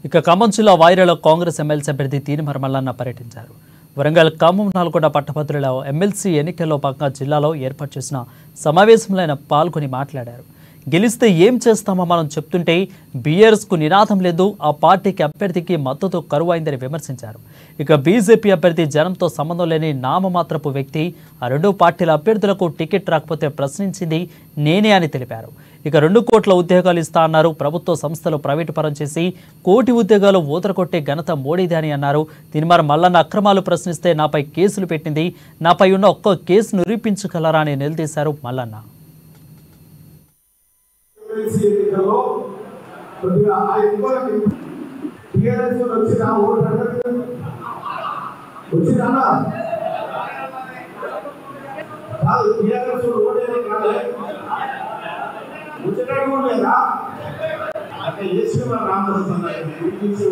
ఇక ఖమ్మం జిల్లా వాయిరలో కాంగ్రెస్ ఎమ్మెల్సీ అభ్యర్థి తీనిమర మల్లన్న పర్యటించారు వరంగల్ ఖమ్మం నల్గొండ పట్టభద్రుల ఎమ్మెల్సీ ఎన్నికల్లో భాగంగా జిల్లాలో ఏర్పాటు చేసిన సమావేశంలో ఆయన పాల్గొని మాట్లాడారు గెలిస్తే ఏం చేస్తామో మనం చెప్తుంటే బీఆర్ఎస్కు నినాదం లేదు ఆ పార్టీకి అభ్యర్థికి మద్దతు కరువైందని విమర్శించారు ఇక బీజేపీ అభ్యర్థి జనంతో సంబంధం లేని నామమాత్రపు వ్యక్తి ఆ రెండు పార్టీల అభ్యర్థులకు టికెట్ రాకపోతే ప్రశ్నించింది నేనే అని తెలిపారు ఇక రెండు కోట్ల ఉద్యోగాలు ఇస్తా అన్నారు ప్రభుత్వ సంస్థలు ప్రైవేటు పరం చేసి కోటి ఉద్యోగాలు ఊతరకొట్టే ఘనత మోడీది అని అన్నారు తిరుమల మల్లన్న అక్రమాలు ప్రశ్నిస్తే నాపై కేసులు పెట్టింది నాపై ఉన్న ఒక్క కేసు నిరూపించగలరా అని నిలదీశారు మల్లన్న ఎమ్మెల్సీ ఎన్నికల్లో కొద్దిగా ఆ ఎన్నికలకి టీఆర్ఎస్ వచ్చిన ఓటు అడగదు. వచ్చిందా కాదు టీఆర్ఎస్ ఓటేది కాదు వచ్చినట్టు కూడా లేదా అంటే ఏసీమ రామదాస్ అన్నారు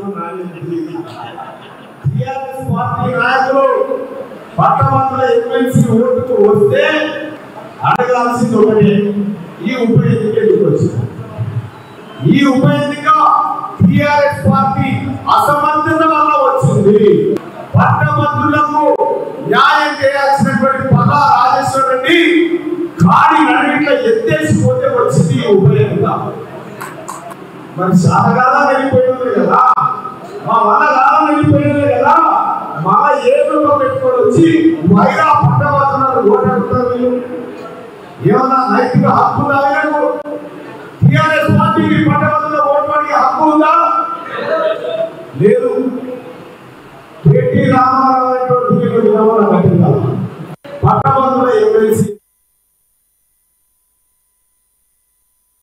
టీఆర్ఎస్ పార్టీ నాయకులు పట్టభద్రుల ఎమ్మెల్సీ ఓటుకు వస్తే అడగాల్సింది ఒకటి ఈ ఉప ఎన్నిక ఎందుకు వచ్చింది ఈ ఉప ఎన్నిక టిఆర్ఎస్ పార్టీ అసమర్థత వల్ల వచ్చింది పట్టభద్రులకు న్యాయం చేయాల్సినటువంటి పల్లా రాజేశ్వర రెడ్డి కాడి నడిమిట్ల ఎత్తేసిపోతే వచ్చింది ఈ ఉప ఎన్నిక మరి శాతకాలం వెళ్ళిపోయింది కదా మా వల్ల కాలం వెళ్ళిపోయింది కదా మా ఏదో పెట్టుకొని వచ్చి మైరా పట్టభద్రులను ఓటాడుతారు వీళ్ళు ఏమన్నా నైతిక హక్కు ఉందా ఆయనకు టిఆర్ఎస్ పార్టీకి పట్టభద్రుల ఓటు అడిగే హక్కు ఉందా లేదు